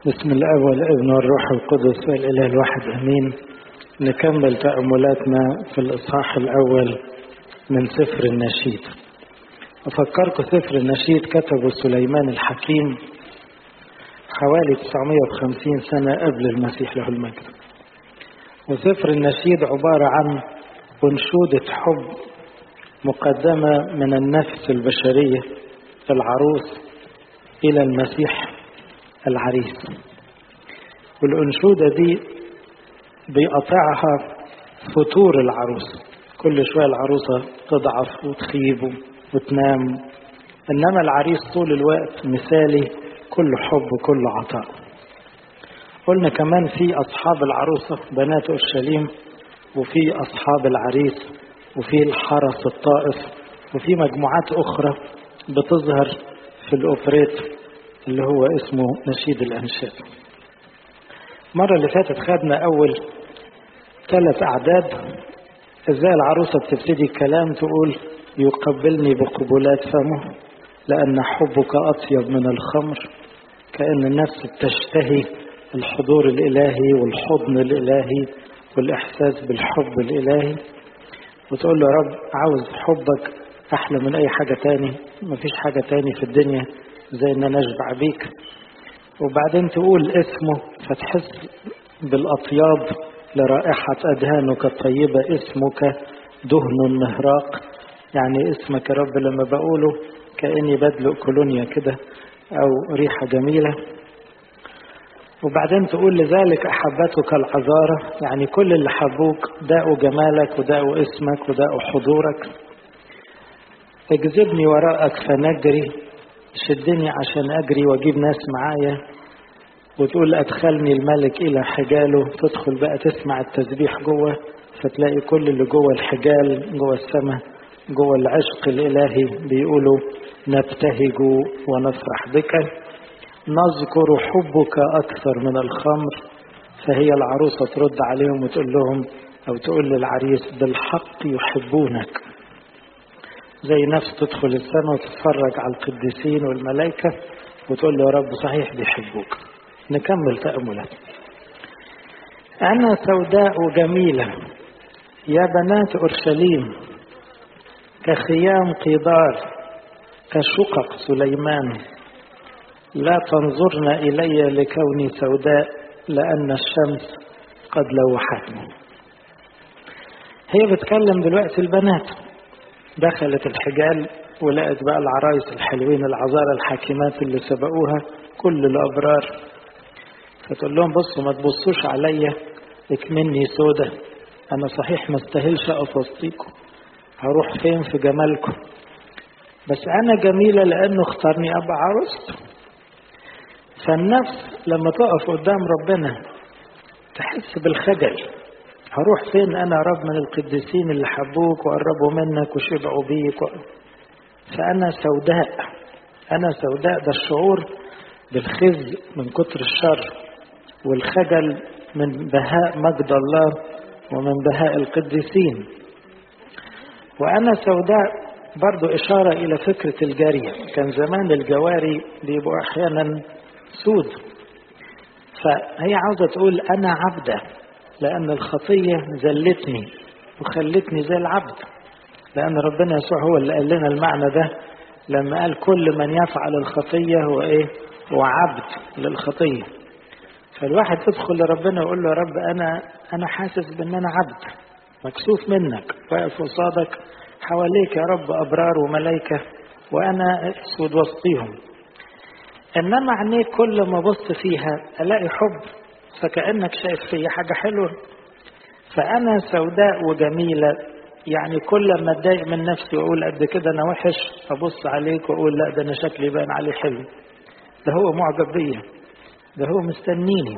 بسم الاب والابن والروح القدس والاله الواحد امين نكمل تاملاتنا في الاصحاح الاول من سفر النشيد افكركم سفر النشيد كتبه سليمان الحكيم حوالي 950 سنه قبل المسيح له المجد وسفر النشيد عباره عن انشوده حب مقدمه من النفس البشريه العروس الى المسيح العريس والأنشودة دي بيقطعها فتور العروس كل شوية العروسة تضعف وتخيب وتنام إنما العريس طول الوقت مثالي كل حب وكل عطاء قلنا كمان في أصحاب العروسة بنات أورشليم وفي أصحاب العريس وفي الحرس الطائف وفي مجموعات أخرى بتظهر في الأوبريت اللي هو اسمه نشيد الأنشاد المرة اللي فاتت خدنا أول ثلاث أعداد إزاي العروسة بتبتدي الكلام تقول يقبلني بقبلات فمه لأن حبك أطيب من الخمر كأن النفس بتشتهي الحضور الإلهي والحضن الإلهي والإحساس بالحب الإلهي وتقول له يا رب عاوز حبك أحلى من أي حاجة تاني مفيش حاجة تاني في الدنيا زي ان انا اشبع بيك وبعدين تقول اسمه فتحس بالاطياب لرائحة اذهانك الطيبة اسمك دهن مهراق يعني اسمك يا رب لما بقوله كأني بدلق كولونيا كده او ريحة جميلة وبعدين تقول لذلك احبتك العذارة يعني كل اللي حبوك داقوا جمالك وداقوا اسمك وداقوا حضورك اجذبني وراءك فنجري شدني عشان أجري وأجيب ناس معايا وتقول أدخلني الملك إلى حجاله تدخل بقى تسمع التسبيح جوه فتلاقي كل اللي جوه الحجال جوه السماء جوه العشق الإلهي بيقولوا نبتهج ونفرح بك نذكر حبك أكثر من الخمر فهي العروسة ترد عليهم وتقول لهم أو تقول للعريس بالحق يحبونك زي نفس تدخل السماء وتتفرج على القديسين والملائكة وتقول له يا رب صحيح بيحبوك نكمل تأملات أنا سوداء جميلة يا بنات أورشليم كخيام قيدار كشقق سليمان لا تنظرن إلي لكوني سوداء لأن الشمس قد لوحتني هي بتكلم دلوقتي البنات دخلت الحجال ولقت بقى العرايس الحلوين العذارى الحاكمات اللي سبقوها كل الأبرار فتقول لهم بصوا ما تبصوش عليا اكمني سودة أنا صحيح ما استاهلش أقف وسطيكم هروح فين في جمالكم بس أنا جميلة لأنه اختارني أبقى عروسته فالنفس لما تقف قدام ربنا تحس بالخجل هروح فين انا رب من القديسين اللي حبوك وقربوا منك وشبعوا بيك و... فانا سوداء انا سوداء ده الشعور بالخزي من كتر الشر والخجل من بهاء مجد الله ومن بهاء القديسين وانا سوداء برضو إشارة إلى فكرة الجارية كان زمان الجواري بيبقوا أحيانا سود فهي عاوزة تقول أنا عبدة لأن الخطية زلتني وخلتني زي العبد لأن ربنا يسوع هو اللي قال لنا المعنى ده لما قال كل من يفعل الخطية هو إيه؟ هو عبد للخطية فالواحد يدخل لربنا ويقول له يا رب أنا أنا حاسس بأن أنا عبد مكسوف منك واقف قصادك حواليك يا رب أبرار وملائكة وأنا أسود وسطيهم إنما عينيك كل ما بص فيها ألاقي حب فكأنك شايف في حاجة حلوة فأنا سوداء وجميلة يعني كل ما اتضايق من نفسي وأقول قد كده أنا وحش أبص عليك وأقول لا ده أنا شكلي باين عليه حلو ده هو معجب بيا ده هو مستنيني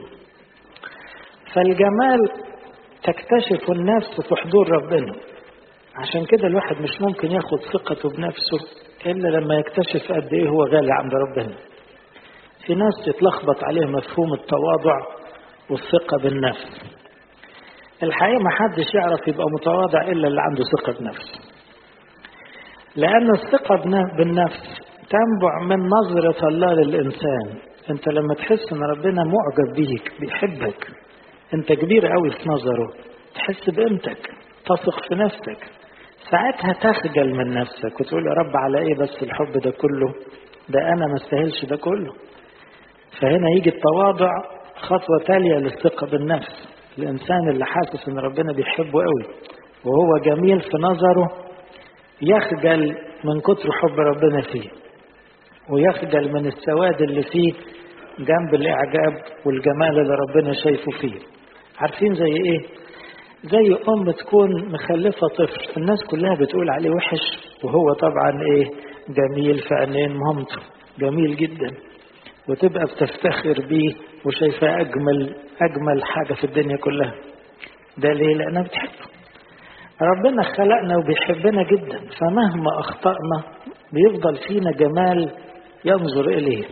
فالجمال تكتشف النفس في حضور ربنا عشان كده الواحد مش ممكن ياخد ثقته بنفسه إلا لما يكتشف قد إيه هو غالي عند ربنا في ناس يتلخبط عليه مفهوم التواضع والثقة بالنفس الحقيقة ما حدش يعرف يبقى متواضع إلا اللي عنده ثقة بنفسه لأن الثقة بالنفس تنبع من نظرة الله للإنسان انت لما تحس ان ربنا معجب بيك بيحبك انت كبير قوي في نظره تحس بقيمتك تثق في نفسك ساعتها تخجل من نفسك وتقول يا رب على ايه بس الحب ده كله ده انا ما استاهلش ده كله فهنا يجي التواضع خطوة تالية للثقة بالنفس الإنسان اللي حاسس إن ربنا بيحبه قوي وهو جميل في نظره يخجل من كتر حب ربنا فيه ويخجل من السواد اللي فيه جنب الإعجاب والجمال اللي ربنا شايفه فيه عارفين زي إيه؟ زي أم تكون مخلفة طفل الناس كلها بتقول عليه وحش وهو طبعا إيه جميل في عينين مامته جميل جدا وتبقى بتفتخر بيه وشايفاه أجمل أجمل حاجة في الدنيا كلها ده ليه؟ لأنها بتحبه ربنا خلقنا وبيحبنا جدا فمهما أخطأنا بيفضل فينا جمال ينظر إليه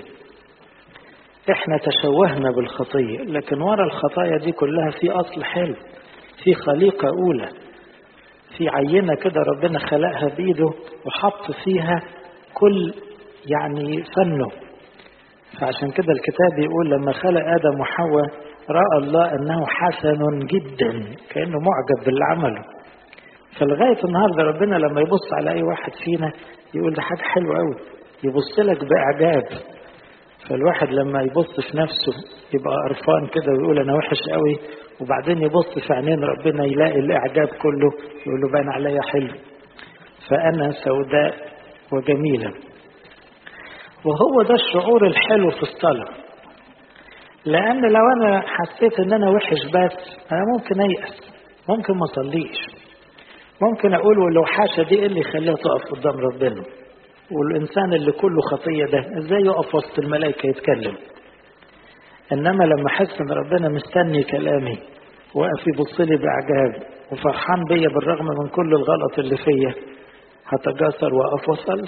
احنا تشوهنا بالخطية لكن ورا الخطايا دي كلها في أصل حلو في خليقة أولى في عينة كده ربنا خلقها بإيده وحط فيها كل يعني فنه فعشان كده الكتاب يقول لما خلق آدم وحواء رأى الله أنه حسن جدا كأنه معجب باللي عمله فلغاية النهاردة ربنا لما يبص على أي واحد فينا يقول ده حاجة حلوة قوي يبص لك بإعجاب فالواحد لما يبص في نفسه يبقى قرفان كده ويقول أنا وحش قوي وبعدين يبص في عينين ربنا يلاقي الإعجاب كله يقول له باين عليا حلو فأنا سوداء وجميلة وهو ده الشعور الحلو في الصلاة لأن لو أنا حسيت إن أنا وحش بس أنا ممكن أيأس ممكن ما أصليش ممكن أقول ولو حاشا دي إيه اللي يخليها تقف قدام ربنا والإنسان اللي كله خطية ده إزاي يقف وسط الملائكة يتكلم إنما لما أحس إن ربنا مستني كلامي واقف يبص لي بإعجاب وفرحان بيا بالرغم من كل الغلط اللي فيا هتجاسر وأقف وأصلي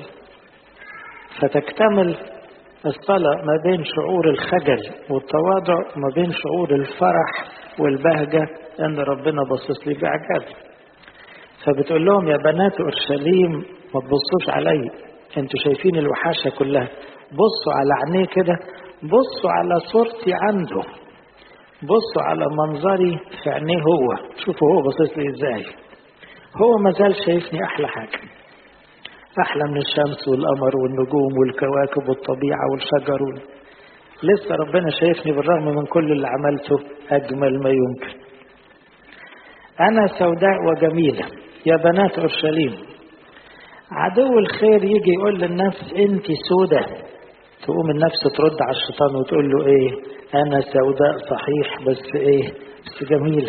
فتكتمل الصلاة ما بين شعور الخجل والتواضع وما بين شعور الفرح والبهجة أن ربنا بصص لي بإعجاب فبتقول لهم يا بنات أورشليم ما تبصوش علي انتوا شايفين الوحاشة كلها بصوا على عينيه كده بصوا على صورتي عنده بصوا على منظري في عينيه هو شوفوا هو باصص لي ازاي هو ما زال شايفني احلى حاجه احلى من الشمس والقمر والنجوم والكواكب والطبيعه والشجر وال... لسه ربنا شايفني بالرغم من كل اللي عملته اجمل ما يمكن انا سوداء وجميله يا بنات اورشليم عدو الخير يجي يقول للناس انت سودة تقوم النفس ترد على الشيطان وتقول له ايه انا سوداء صحيح بس ايه بس جميلة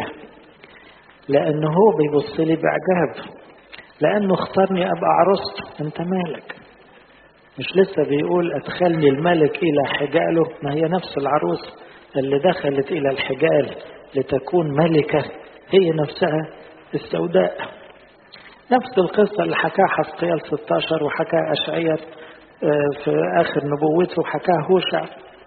لانه هو بيبص لي باعجاب لانه اختارني ابقى عروسته انت مالك مش لسه بيقول ادخلني الملك الى حجاله ما هي نفس العروس اللي دخلت الى الحجال لتكون ملكة هي نفسها السوداء نفس القصة اللي حكاها حسقيال 16 وحكاها أشعية في آخر نبوته وحكاها هوشع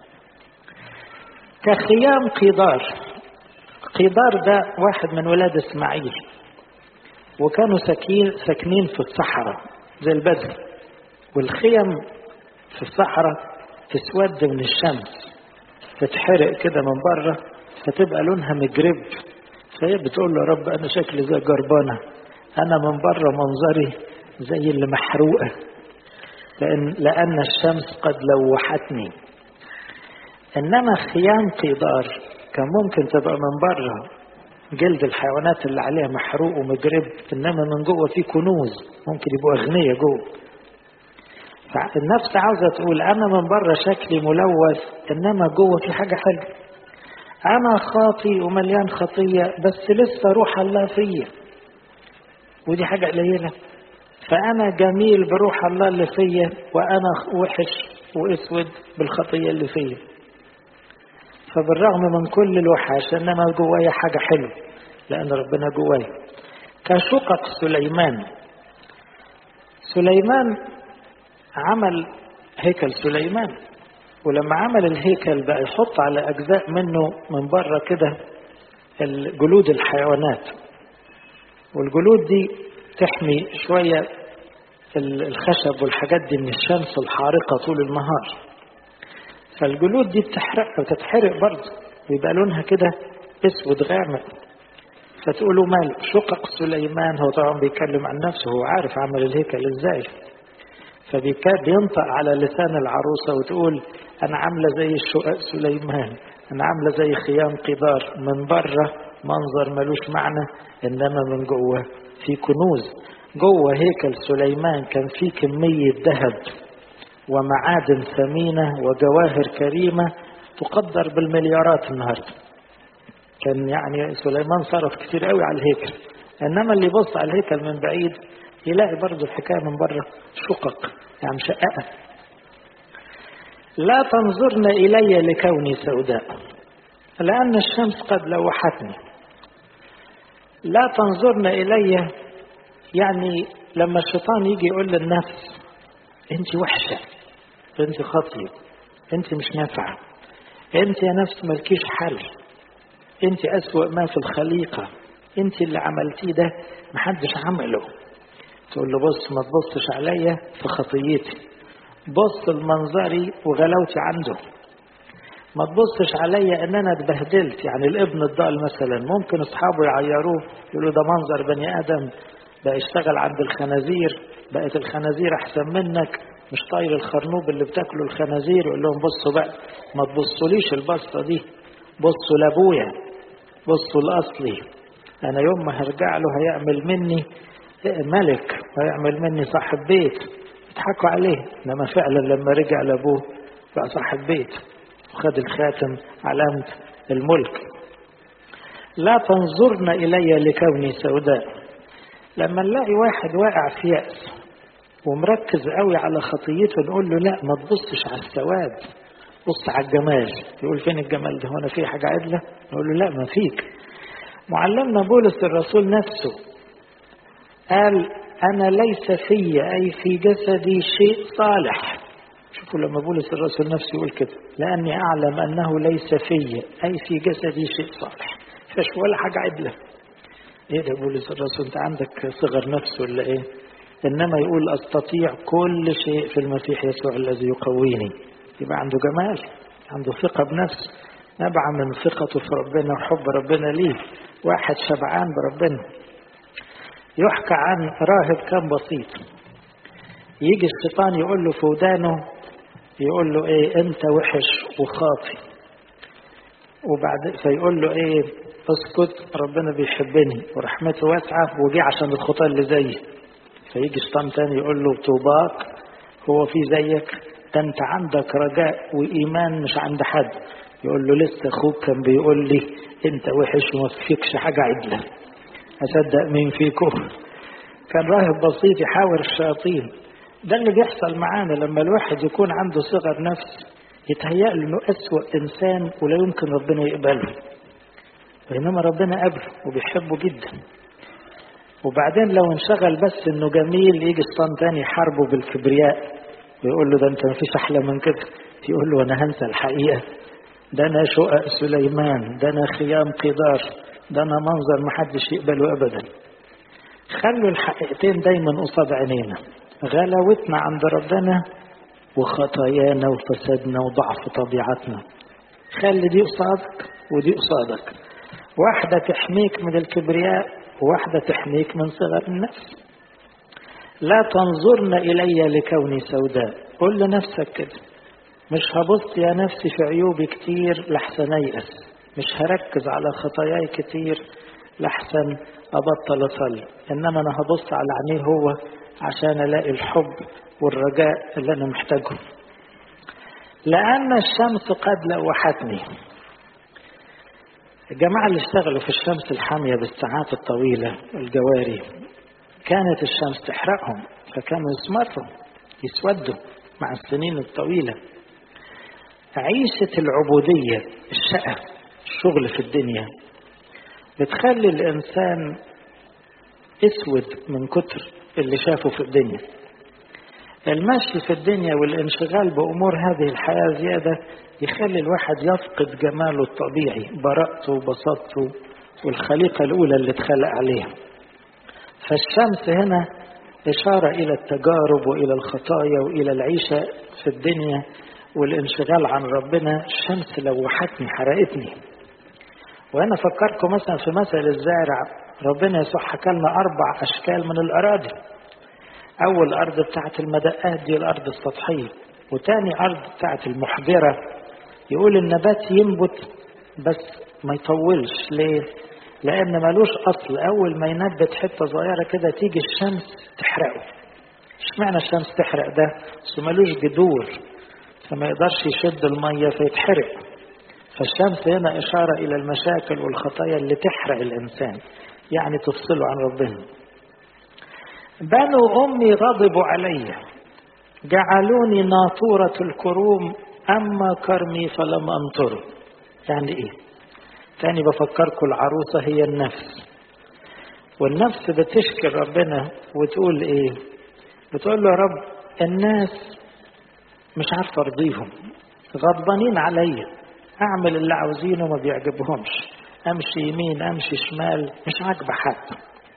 كخيام قيدار قيدار ده واحد من ولاد إسماعيل وكانوا ساكين ساكنين في الصحراء زي البدو والخيم في الصحراء تسود من الشمس تتحرق كده من بره فتبقى لونها مجرب فهي بتقول له يا رب أنا شكلي زي جربانة أنا من بره منظري زي اللي محروقة لأن, لأن الشمس قد لوحتني إنما خيام قيدار كان ممكن تبقى من بره جلد الحيوانات اللي عليها محروق ومجرب إنما من جوه فيه كنوز ممكن يبقوا أغنياء جوه فالنفس عاوزة تقول أنا من بره شكلي ملوث إنما جوه في حاجة حلوة أنا خاطي ومليان خطية بس لسه روح الله فيا ودي حاجة قليلة فأنا جميل بروح الله اللي فيا وأنا وحش وأسود بالخطية اللي فيا فبالرغم من كل الوحش إنما جوايا حاجة حلوة لأن ربنا جوايا كشقق سليمان سليمان عمل هيكل سليمان ولما عمل الهيكل بقى يحط على أجزاء منه من بره كده جلود الحيوانات والجلود دي تحمي شوية الخشب والحاجات دي من الشمس الحارقة طول النهار فالجلود دي بتحرق وتتحرق برضه ويبقى لونها كده اسود غامق فتقولوا مال شقق سليمان هو طبعا بيتكلم عن نفسه هو عارف عمل الهيكل ازاي فبينطق على لسان العروسة وتقول أنا عاملة زي الشقق سليمان أنا عاملة زي خيام قدار من بره منظر ملوش معنى إنما من جوه في كنوز جوه هيكل سليمان كان في كمية ذهب ومعادن ثمينة وجواهر كريمة تقدر بالمليارات النهاردة كان يعني سليمان صرف كتير قوي على الهيكل إنما اللي يبص على الهيكل من بعيد يلاقي برضه الحكاية من بره شقق يعني شققة لا تنظرن إلي لكوني سوداء لأن الشمس قد لوحتني لا تنظرن إلي يعني لما الشيطان يجي يقول للنفس انت وحشة انت خطية انت مش نافعة انت يا نفس ملكيش حل انت أسوأ ما في الخليقة انت اللي عملتيه ده محدش عمله تقول له بص ما تبصش عليا في خطيتي بص لمنظري وغلاوتي عنده ما تبصش عليا ان انا اتبهدلت يعني الابن الضال مثلا ممكن اصحابه يعيروه يقولوا ده منظر بني ادم بقى يشتغل عند الخنازير بقت الخنازير احسن منك مش طاير الخرنوب اللي بتاكله الخنازير يقول لهم بصوا بقى ما تبصوليش البصه دي بصوا لابويا بصوا لاصلي انا يوم ما هرجع له هيعمل مني ملك ويعمل مني صاحب بيت يضحكوا عليه انما فعلا لما رجع لابوه بقى صاحب بيت وخد الخاتم علامة الملك لا تنظرن إلي لكوني سوداء لما نلاقي واحد واقع في يأس ومركز قوي على خطيته نقول له لا ما تبصش على السواد بص على الجمال يقول فين الجمال ده وانا في حاجة عدلة نقول له لا ما فيك معلمنا بولس الرسول نفسه قال أنا ليس في أي في جسدي شيء صالح شوفوا لما بولس الرسول نفسه يقول كده لأني أعلم أنه ليس في أي في جسدي شيء صالح فش ولا حاجة عدلة إيه ده بولس الرسول أنت عندك صغر نفس ولا إيه إنما يقول أستطيع كل شيء في المسيح يسوع الذي يقويني يبقى عنده جمال عنده ثقة بنفسه نبع من ثقته في ربنا وحب ربنا ليه واحد شبعان بربنا يحكى عن راهب كان بسيط يجي الشيطان يقول له في ودانه يقول له ايه انت وحش وخاطي وبعد فيقول له ايه اسكت ربنا بيحبني ورحمته واسعه وجي عشان الخطاه اللي زيي فيجي الشيطان تاني يقول له طوباك هو في زيك ده انت عندك رجاء وايمان مش عند حد يقول له لسه اخوك كان بيقول لي انت وحش وما فيكش حاجه عدله اصدق مين فيكم كان راهب بسيط يحاور الشياطين ده اللي بيحصل معانا لما الواحد يكون عنده صغر نفس يتهيأ له انه أسوأ إنسان ولا يمكن ربنا يقبله بينما ربنا قبله وبيحبه جدا وبعدين لو انشغل بس انه جميل يجي الشيطان تاني يحاربه بالكبرياء ويقول له ده انت مفيش احلى من كده يقول له انا هنسى الحقيقه ده انا شقق سليمان ده انا خيام قدار ده انا منظر محدش يقبله ابدا خلوا الحقيقتين دايما قصاد عينينا غلاوتنا عند ربنا وخطايانا وفسادنا وضعف طبيعتنا خلي دي قصادك ودي قصادك واحدة تحميك من الكبرياء وواحدة تحميك من صغر النفس لا تنظرن إلي لكوني سوداء قل لنفسك كده مش هبص يا نفسي في عيوبي كتير لحسن أيأس مش هركز على خطاياي كتير لحسن أبطل أصلي إنما أنا هبص على عينيه هو عشان ألاقي الحب والرجاء اللي أنا محتاجه لأن الشمس قد لوحتني الجماعة اللي اشتغلوا في الشمس الحامية بالساعات الطويلة الجواري كانت الشمس تحرقهم فكانوا يسمروا يسودوا مع السنين الطويلة عيشة العبودية الشقة الشغل في الدنيا بتخلي الإنسان اسود من كتر اللي شافه في الدنيا المشي في الدنيا والانشغال بأمور هذه الحياة زيادة يخلي الواحد يفقد جماله الطبيعي براءته وبساطته والخليقة الأولى اللي اتخلق عليها فالشمس هنا إشارة إلى التجارب وإلى الخطايا وإلى العيشة في الدنيا والانشغال عن ربنا الشمس لوحتني حرقتني وأنا فكركم مثلا في مثل الزارع ربنا يسوع حكى لنا أربع أشكال من الأراضي أول أرض بتاعت المدقات دي الأرض السطحية وتاني أرض بتاعت المحجرة يقول النبات ينبت بس ما يطولش ليه؟ لأن ملوش أصل أول ما ينبت حتة صغيرة كده تيجي الشمس تحرقه اشمعنى الشمس تحرق ده؟ بس ملوش جذور فما يقدرش يشد المية فيتحرق فالشمس هنا إشارة إلى المشاكل والخطايا اللي تحرق الإنسان يعني تفصله عن ربنا بنو أمي غضبوا علي جعلوني ناطورة الكروم أما كرمي فلم أنطره يعني إيه تاني بفكركم العروسة هي النفس والنفس بتشكي ربنا وتقول إيه بتقول له يا رب الناس مش عارفة أرضيهم غضبانين عليا أعمل اللي عاوزينه ما بيعجبهمش أمشي يمين أمشي شمال مش عاجبة حد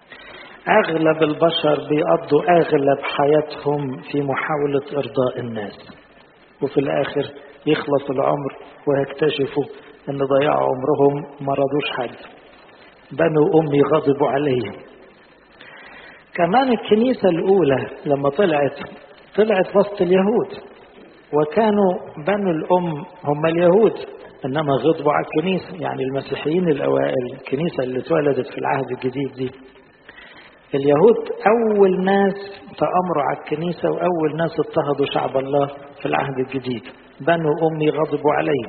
أغلب البشر بيقضوا أغلب حياتهم في محاولة إرضاء الناس وفي الآخر يخلص العمر ويكتشفوا أن ضياع عمرهم ما رضوش حد بنو أمي غضبوا عليهم كمان الكنيسة الأولى لما طلعت طلعت وسط اليهود وكانوا بنو الأم هم اليهود إنما غضبوا على الكنيسة يعني المسيحيين الأوائل الكنيسة اللي اتولدت في العهد الجديد دي اليهود أول ناس تأمروا على الكنيسة وأول ناس اضطهدوا شعب الله في العهد الجديد بنو أمي غضبوا عليه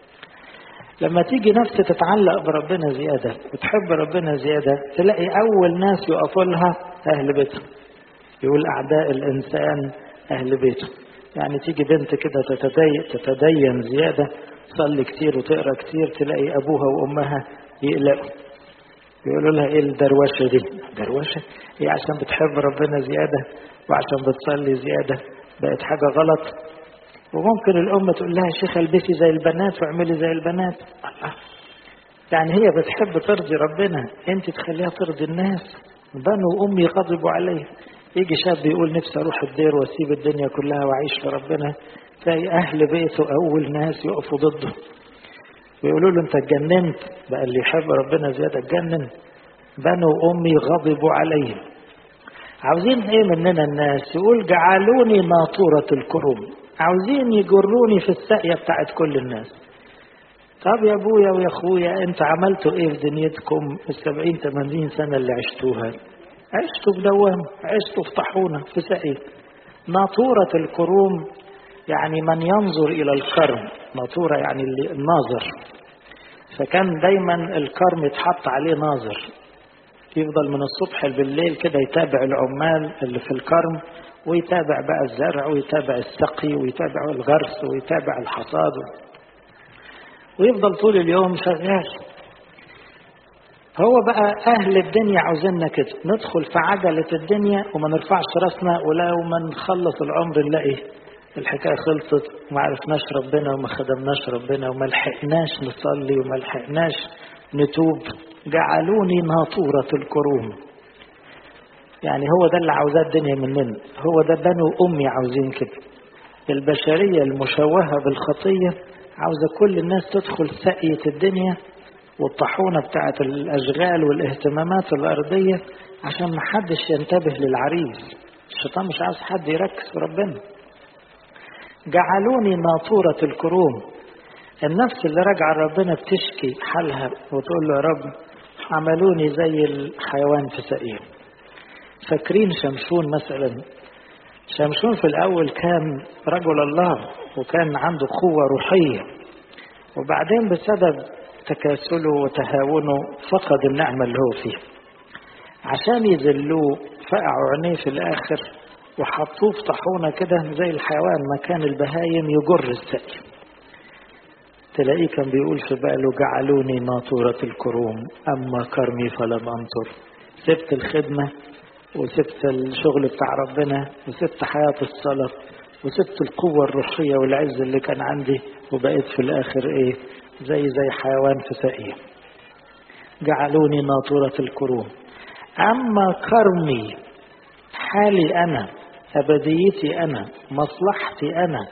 لما تيجي نفس تتعلق بربنا زيادة وتحب ربنا زيادة تلاقي أول ناس يقفوا لها أهل بيتها يقول أعداء الإنسان أهل بيته يعني تيجي بنت كده تتدين, تتدين زيادة تصلي كتير وتقرا كتير تلاقي أبوها وأمها يقلقوا يقولوا لها ايه الدروشه دي دروشه هي عشان بتحب ربنا زياده وعشان بتصلي زياده بقت حاجه غلط وممكن الام تقول لها يا شيخه البسي زي البنات واعملي زي البنات الله يعني هي بتحب ترضي ربنا انت تخليها ترضي الناس بنو امي غضبوا عليه يجي شاب يقول نفسي اروح الدير واسيب الدنيا كلها واعيش لربنا تلاقي اهل بيته اول ناس يقفوا ضده ويقولوا له انت اتجننت بقى اللي يحب ربنا زياده اتجنن بنو امي غضبوا عليه عاوزين ايه مننا الناس يقول جعلوني ناطورة الكروم عاوزين يجروني في الساقية بتاعت كل الناس طب يا ابويا ويا اخويا انت عملتوا ايه في دنيتكم السبعين تمانين سنة اللي عشتوها عشتوا في دوام عشتوا في طاحونة في ساقية ناطورة الكروم يعني من ينظر إلى الكرم ناطورة يعني اللي الناظر فكان دايما الكرم يتحط عليه ناظر يفضل من الصبح بالليل كده يتابع العمال اللي في الكرم ويتابع بقى الزرع ويتابع السقي ويتابع الغرس ويتابع الحصاد ويفضل طول اليوم شغال هو بقى أهل الدنيا عاوزيننا كده ندخل في عجلة الدنيا وما نرفعش راسنا ولو ما نخلص العمر نلاقي الحكاية خلصت وما عرفناش ربنا وما خدمناش ربنا وما لحقناش نصلي وما لحقناش نتوب جعلوني ناطورة الكروم يعني هو ده اللي عاوزاه الدنيا مننا هو ده بنو أمي عاوزين كده البشرية المشوهة بالخطية عاوزة كل الناس تدخل سقية الدنيا والطاحونة بتاعت الأشغال والاهتمامات الأرضية عشان ما حدش ينتبه للعريس الشيطان مش عاوز حد يركز في ربنا جعلوني ناطورة الكروم النفس اللي راجعة ربنا بتشكي حالها وتقول له يا رب عملوني زي الحيوان في سقيم فاكرين شمشون مثلا شمشون في الأول كان رجل الله وكان عنده قوة روحية وبعدين بسبب تكاسله وتهاونه فقد النعمة اللي هو فيها عشان يذلوه فقعوا عينيه في الآخر وحطوه في طاحونة كده زي الحيوان مكان البهايم يجر السقي تلاقيه كان بيقول في باله جعلوني ناطورة الكروم أما كرمي فلم أنطر سبت الخدمة وسبت الشغل بتاع ربنا وسبت حياة الصلاة وسبت القوة الروحية والعز اللي كان عندي وبقيت في الآخر إيه زي زي حيوان في سقيه جعلوني ناطورة الكروم أما كرمي حالي أنا أبديتي أنا مصلحتي أنا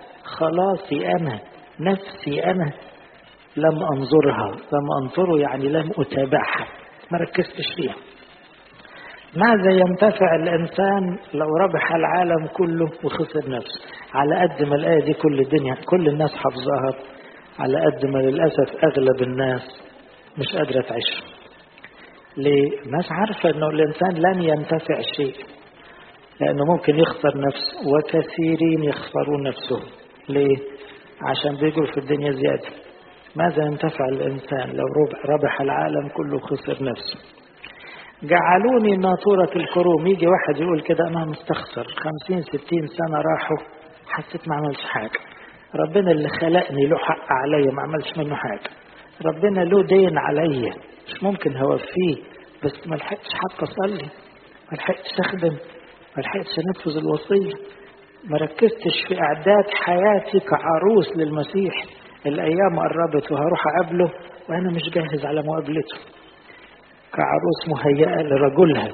خلاصي أنا نفسي أنا لم أنظرها لم أنظره يعني لم أتابعها ما ركزتش فيها ماذا ينتفع الإنسان لو ربح العالم كله وخسر نفسه على قد ما الآية دي كل الدنيا كل الناس حافظاها على قد ما للأسف أغلب الناس مش قادرة تعيش ليه؟ الناس عارفة أنه الإنسان لن ينتفع شيء لأنه ممكن يخسر نفسه وكثيرين يخسرون نفسهم ليه؟ عشان بيجروا في الدنيا زيادة ماذا ينتفع الإنسان لو ربح العالم كله خسر نفسه جعلوني ناطورة الكروم يجي واحد يقول كده أنا مستخسر خمسين ستين سنة راحوا حسيت ما عملش حاجة ربنا اللي خلقني له حق عليا ما عملش منه حاجة ربنا له دين عليا مش ممكن هوفيه بس ما لحقتش حتى أصلي ما لحقتش أخدم ما لحقتش أنفذ الوصية ما ركزتش في إعداد حياتي كعروس للمسيح الأيام قربت وهروح أقابله وأنا مش جاهز على مقابلته كعروس مهيئة لرجلها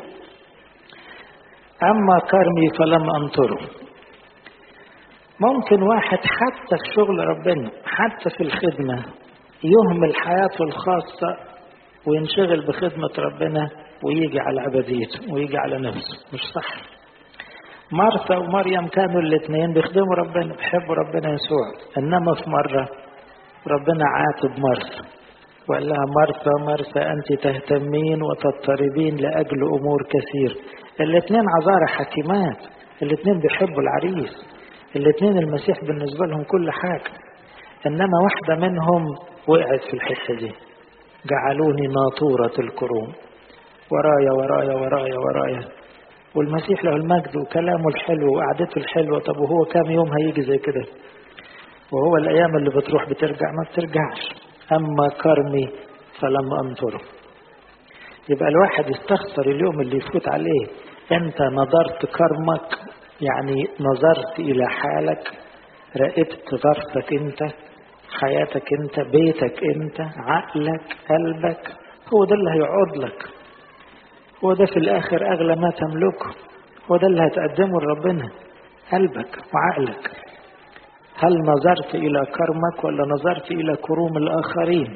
أما كرمي فلم أنطره ممكن واحد حتى في شغل ربنا حتى في الخدمة يهمل حياته الخاصة وينشغل بخدمة ربنا ويجي على عباديته ويجي على نفسه مش صح مرثا ومريم كانوا الاثنين بيخدموا ربنا بيحبوا ربنا يسوع انما في مرة ربنا عاتب مرثا وقال لها مرثا مرثا أنت تهتمين وتضطربين لأجل أمور كثير الاثنين عذارى حكيمات الاثنين بيحبوا العريس الاثنين المسيح بالنسبة لهم كل حاجة إنما واحدة منهم وقعت في الحتة دي جعلوني ناطورة الكروم ورايا ورايا ورايا ورايا والمسيح له المجد وكلامه الحلو وقعدته الحلوة طب وهو كام يوم هيجي زي كده وهو الأيام اللي بتروح بترجع ما بترجعش أما كرمي فلم أنظره يبقى الواحد يستخسر اليوم اللي يفوت عليه أنت نظرت كرمك يعني نظرت إلى حالك راقبت ظرفك أنت حياتك أنت بيتك أنت عقلك قلبك هو ده اللي هيقعد لك هو ده في الآخر أغلى ما تملكه هو ده اللي هتقدمه لربنا قلبك وعقلك هل نظرت إلى كرمك ولا نظرت إلى كروم الآخرين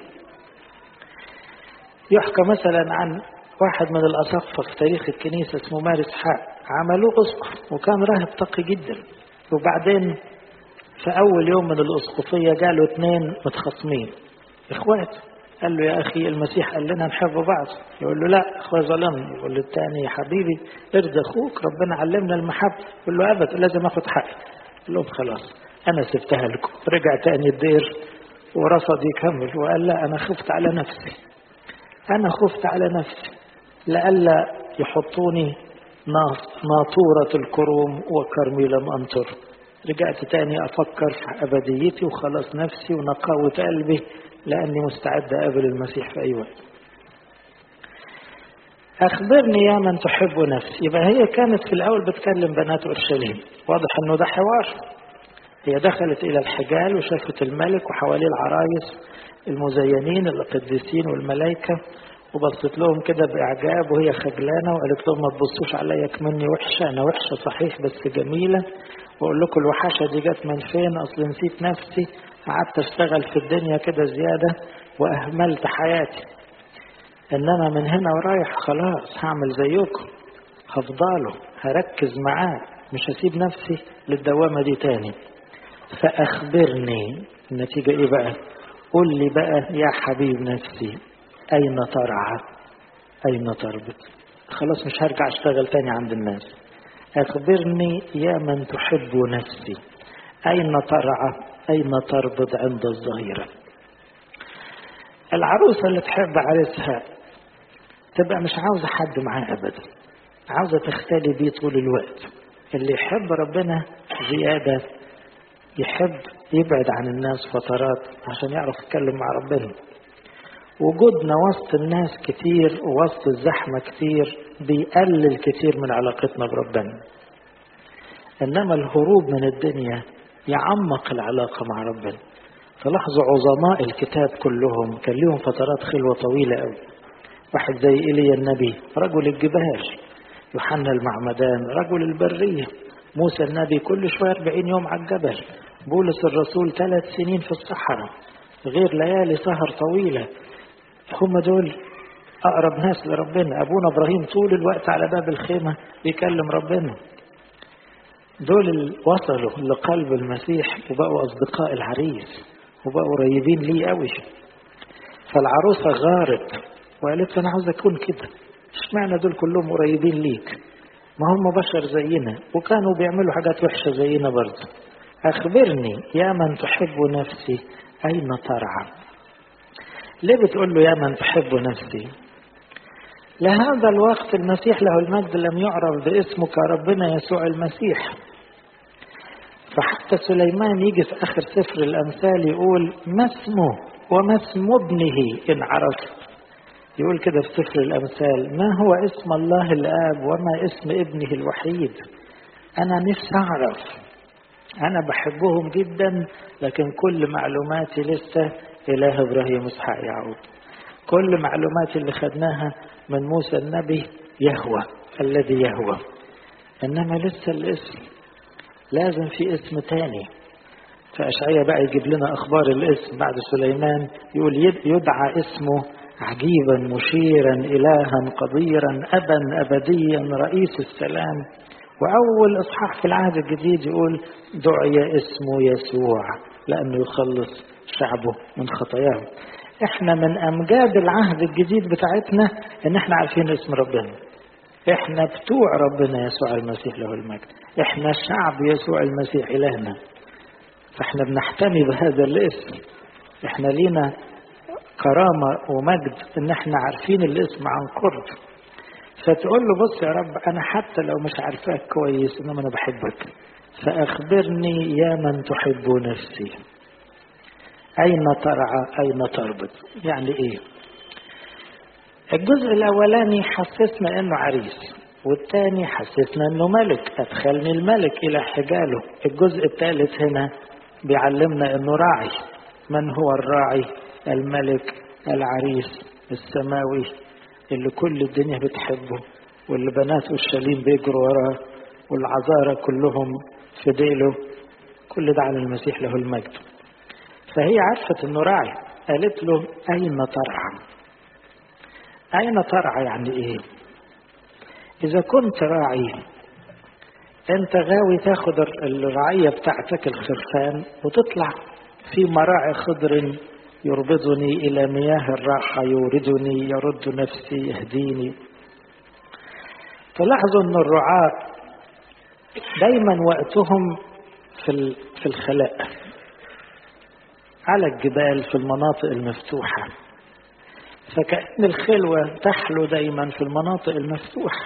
يحكى مثلا عن واحد من الأساقفة في تاريخ الكنيسة اسمه مارس حق عملوه أسقف وكان راهب تقي جدا وبعدين في أول يوم من الأسقفية جاله اثنين متخاصمين إخوات قال له يا أخي المسيح قال لنا نحب بعض يقول له لا أخوي ظلمني يقول له الثاني يا حبيبي ارضى أخوك ربنا علمنا المحبة يقول له أبدا لازم أخد حقي قال لهم خلاص أنا سبتها لكم رجع تاني الدير ورفض يكمل وقال لا أنا خفت على نفسي أنا خفت على نفسي لئلا يحطوني ناطورة الكروم وكرمي لم أنطر رجعت تاني أفكر في أبديتي وخلاص نفسي ونقاوة قلبي لأني مستعد أقابل المسيح في أي وقت أخبرني يا من تحب نفسي يبقى هي كانت في الأول بتكلم بنات أورشليم واضح أنه ده حوار هي دخلت إلى الحجال وشافت الملك وحواليه العرايس المزينين القديسين والملائكة وبصت لهم كده بإعجاب وهي خجلانة وقالت لهم ما تبصوش عليا كمني وحشة أنا وحشة صحيح بس جميلة وأقول لكم الوحشة دي جت من فين أصل نسيت نفسي قعدت أشتغل في الدنيا كده زيادة وأهملت حياتي إنما من هنا ورايح خلاص هعمل زيكم هفضله هركز معاه مش هسيب نفسي للدوامة دي تاني فأخبرني النتيجة إيه بقى قل لي بقى يا حبيب نفسي أين ترعى أين تربط خلاص مش هرجع أشتغل تاني عند الناس أخبرني يا من تحب نفسي أين ترعى أين تربط عند الظهيرة العروسة اللي تحب عريسها تبقى مش عاوزة حد معاه أبدا عاوزة تختلي بيه طول الوقت اللي يحب ربنا زيادة يحب يبعد عن الناس فترات عشان يعرف يتكلم مع ربنا وجودنا وسط الناس كتير ووسط الزحمة كتير بيقلل كتير من علاقتنا بربنا إنما الهروب من الدنيا يعمق العلاقة مع ربنا فلاحظوا عظماء الكتاب كلهم كان لهم فترات خلوة طويلة قوي واحد زي إيليا النبي رجل الجبال يوحنا المعمدان رجل البرية موسى النبي كل شوية 40 يوم على الجبل بولس الرسول ثلاث سنين في الصحراء غير ليالي سهر طويلة هم دول أقرب ناس لربنا أبونا إبراهيم طول الوقت على باب الخيمة بيكلم ربنا دول اللي وصلوا لقلب المسيح وبقوا أصدقاء العريس وبقوا قريبين ليه قوي فالعروسة غارت وقالت أنا عاوز أكون كده اشمعنى دول كلهم قريبين ليك ما هم بشر زينا وكانوا بيعملوا حاجات وحشة زينا برضه أخبرني يا من تحب نفسي أين ترعى ليه بتقول له يا من تحب نفسي لهذا الوقت المسيح له المجد لم يعرف باسمه كربنا يسوع المسيح فحتى سليمان يجي في آخر سفر الأمثال يقول ما اسمه وما اسم ابنه إن عرفت يقول كده في سفر الأمثال ما هو اسم الله الآب وما اسم ابنه الوحيد أنا نفسي أعرف أنا بحبهم جدا لكن كل معلوماتي لسه إله إبراهيم إسحاق يعقوب كل معلوماتي اللي خدناها من موسى النبي يهوى الذي يهوى إنما لسه الاسم لازم في اسم تاني فأشعية بقى يجيب لنا أخبار الاسم بعد سليمان يقول يدعى اسمه عجيبا مشيرا إلها قديرا أبا أبديا رئيس السلام وأول إصحاح في العهد الجديد يقول دعي اسمه يسوع لأنه يخلص شعبه من خطاياهم احنا من أمجاد العهد الجديد بتاعتنا ان احنا عارفين اسم ربنا احنا بتوع ربنا يسوع المسيح له المجد احنا شعب يسوع المسيح إلهنا فاحنا بنحتمي بهذا الاسم احنا لينا كرامة ومجد ان احنا عارفين الاسم عن قرب فتقول له بص يا رب انا حتى لو مش عارفاك كويس انما انا بحبك فاخبرني يا من تحب نفسي اين ترعى اين تربط يعني ايه الجزء الاولاني حسسنا انه عريس والتاني حسسنا انه ملك ادخلني الملك الى حجاله الجزء الثالث هنا بيعلمنا انه راعي من هو الراعي الملك العريس السماوي اللي كل الدنيا بتحبه واللي بنات الشاليم بيجروا وراه والعذارى كلهم في ديله كل ده على المسيح له المجد فهي عرفت انه راعي قالت له اين ترعى اين ترعى يعني ايه اذا كنت راعي انت غاوي تاخد الرعية بتاعتك الخرفان وتطلع في مراعي خضر يربضني إلى مياه الراحة يوردني يرد نفسي يهديني تلاحظوا أن الرعاة دايما وقتهم في في الخلاء على الجبال في المناطق المفتوحة فكأن الخلوة تحلو دايما في المناطق المفتوحة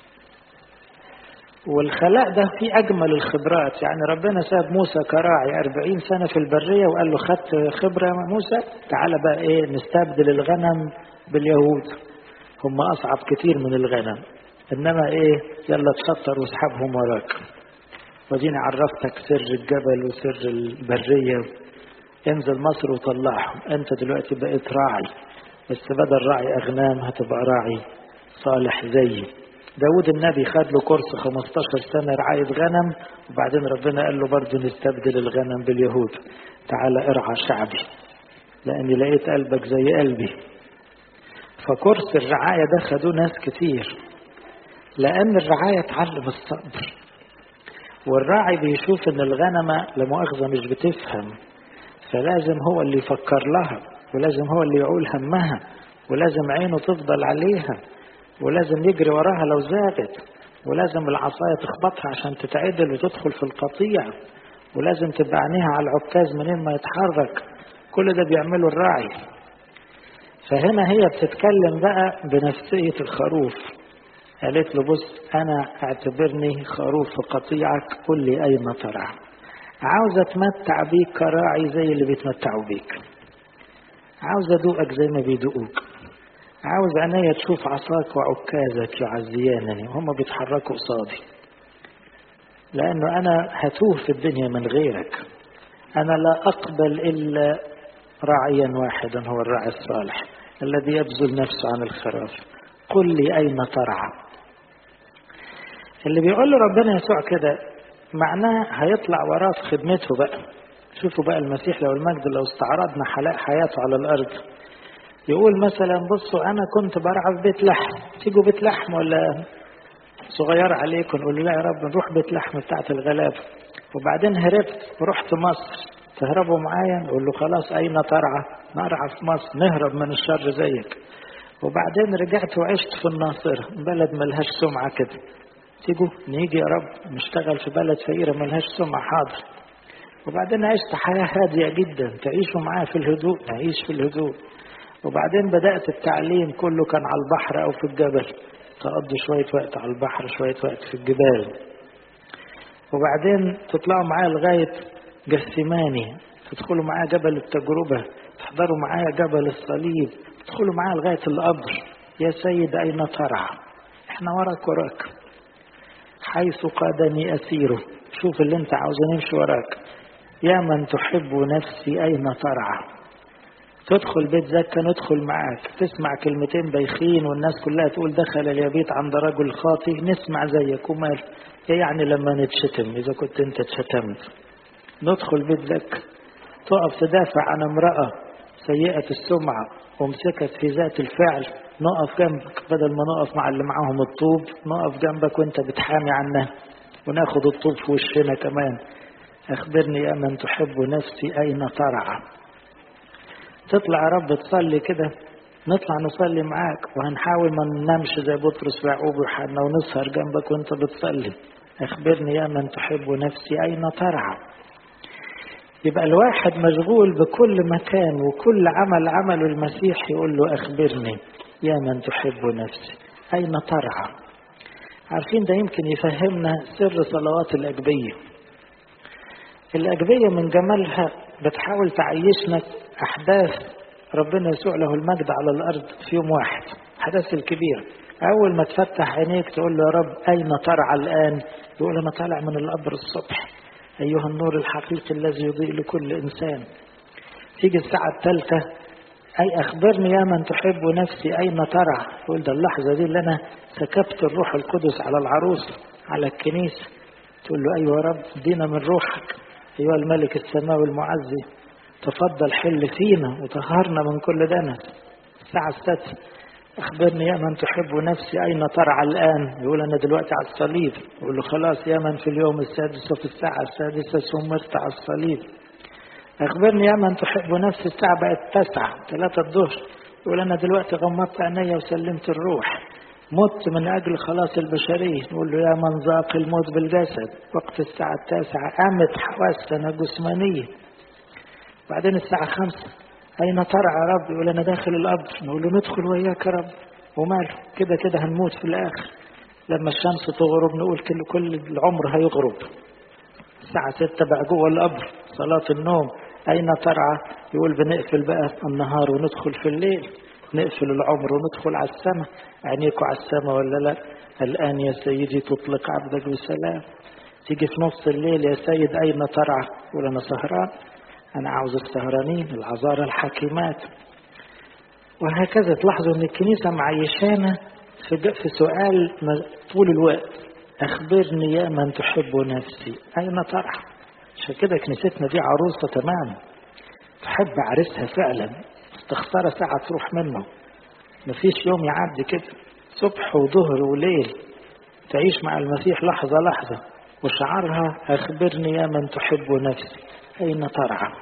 والخلاء ده فيه أجمل الخبرات يعني ربنا ساب موسى كراعي أربعين سنة في البرية وقال له خدت خبرة يا موسى تعالى بقى إيه نستبدل الغنم باليهود هم أصعب كتير من الغنم إنما إيه يلا تشطر واسحبهم وراك وديني عرفتك سر الجبل وسر البرية انزل مصر وطلعهم انت دلوقتي بقيت راعي بس بدل راعي أغنام هتبقى راعي صالح زيي داود النبي خد له كورس 15 سنة رعاية غنم وبعدين ربنا قال له برضه نستبدل الغنم باليهود تعالى ارعى شعبي لأني لقيت قلبك زي قلبي فكورس الرعاية ده خدوه ناس كتير لأن الرعاية تعلم الصبر والراعي بيشوف ان الغنمة لمؤاخذة مش بتفهم فلازم هو اللي يفكر لها ولازم هو اللي يعول همها ولازم عينه تفضل عليها ولازم يجري وراها لو زادت ولازم العصاية تخبطها عشان تتعدل وتدخل في القطيع ولازم تبقى عينيها على العكاز منين ما يتحرك كل ده بيعمله الراعي فهنا هي بتتكلم بقى بنفسية الخروف قالت له بص أنا اعتبرني خروف في قطيعك قل لي أين ترعى عاوز أتمتع بيك كراعي زي اللي بيتمتعوا بيك عاوز أدوقك زي ما بيدوقوك عاوز عينيا تشوف عصاك وعكازك يعزيانني وهم بيتحركوا قصادي لأنه أنا هتوه في الدنيا من غيرك أنا لا أقبل إلا راعيا واحدا هو الراعي الصالح الذي يبذل نفسه عن الخراف قل لي أين ترعى اللي بيقول له ربنا يسوع كده معناه هيطلع وراه في خدمته بقى شوفوا بقى المسيح لو المجد لو استعرضنا حلاق حياته على الأرض يقول مثلا بصوا أنا كنت برعى في بيت لحم تيجوا بيت لحم ولا صغير عليكم نقول له لا يا رب نروح بيت لحم بتاعت الغلابة وبعدين هربت ورحت مصر تهربوا معايا نقول له خلاص أين ترعى نرعى في مصر نهرب من الشر زيك وبعدين رجعت وعشت في الناصرة بلد ملهاش سمعة كده تيجوا نيجي يا رب نشتغل في بلد فقيرة ملهاش سمعة حاضر وبعدين عشت حياة هادية جدا تعيشوا معايا في الهدوء نعيش في الهدوء وبعدين بدأت التعليم كله كان على البحر أو في الجبل تقضي شوية وقت على البحر شوية وقت في الجبال وبعدين تطلعوا معايا لغاية جسماني تدخلوا معايا جبل التجربة تحضروا معايا جبل الصليب تدخلوا معايا لغاية القبر يا سيد أين ترعى احنا وراك وراك حيث قادني أسيره شوف اللي انت عاوز نمشي وراك يا من تحب نفسي أين ترعى تدخل بيت زكا ندخل معاك تسمع كلمتين بايخين والناس كلها تقول دخل اليابيت عند رجل خاطي نسمع زيك ومال يعني لما نتشتم إذا كنت أنت اتشتمت ندخل بيت زكا تقف تدافع عن امرأة سيئة السمعة ومسكت في ذات الفعل نقف جنبك بدل ما نقف مع اللي معاهم الطوب نقف جنبك وانت بتحامي عنها وناخد الطوب في وشنا كمان أخبرني يا من تحب نفسي أين ترعى تطلع يا رب تصلي كده نطلع نصلي معاك وهنحاول ما ننامش زي بطرس ويعقوب ويوحنا ونسهر جنبك وانت بتصلي أخبرني يا من تحب نفسي أين ترعى يبقى الواحد مشغول بكل مكان وكل عمل عمله المسيح يقول له أخبرني يا من تحب نفسي أين ترعى عارفين ده يمكن يفهمنا سر صلوات الأجبية الأجبية من جمالها بتحاول تعيشنا أحداث ربنا يسوع له المجد على الأرض في يوم واحد الحدث الكبير أول ما تفتح عينيك تقول له يا رب أين ترعى الآن يقول أنا طالع من القبر الصبح أيها النور الحقيقي الذي يضيء لكل إنسان تيجي الساعة الثالثة أي أخبرني يا من تحب نفسي أين ترعى يقول ده اللحظة دي اللي أنا سكبت الروح القدس على العروس على الكنيسة تقول له أيوة يا رب دينا من روحك أيها الملك السماوي المعزي تفضل حل فينا وطهرنا من كل دنس الساعة السادسة أخبرني يا من تحب نفسي أين ترعى الآن يقول أنا دلوقتي على الصليب يقول له خلاص يا من في اليوم السادس وفي الساعة السادسة سمرت على الصليب أخبرني يا من تحب نفسي الساعة بقت تسعة ثلاثة الظهر يقول أنا دلوقتي غمضت عينيا وسلمت الروح مت من أجل خلاص البشرية نقول له يا من ذاق الموت بالجسد وقت الساعة التاسعة قامت حواسنا جسمانية بعدين الساعة خمسة أين ترعى يا رب يقول أنا داخل القبر نقول له ندخل وياك يا رب وماله كده كده هنموت في الآخر لما الشمس تغرب نقول كل كل العمر هيغرب الساعة ستة بقى جوه القبر صلاة النوم أين ترعى يقول بنقفل بقى النهار وندخل في الليل نقفل العمر وندخل على السماء عينيكوا على السماء ولا لا الآن يا سيدي تطلق عبدك بسلام تيجي في نص الليل يا سيد أين ترعى يقول أنا سهران أنا عاوز السهرانين العذارى الحكيمات وهكذا تلاحظوا أن الكنيسة معيشانا في في سؤال طول الوقت أخبرني يا من تحب نفسي أين ترعى عشان كده كنيستنا دي عروسة تمام تحب عريسها فعلا استخسارة ساعة تروح منه مفيش يوم يعدي كده صبح وظهر وليل تعيش مع المسيح لحظة لحظة وشعارها أخبرني يا من تحب نفسي أين ترعى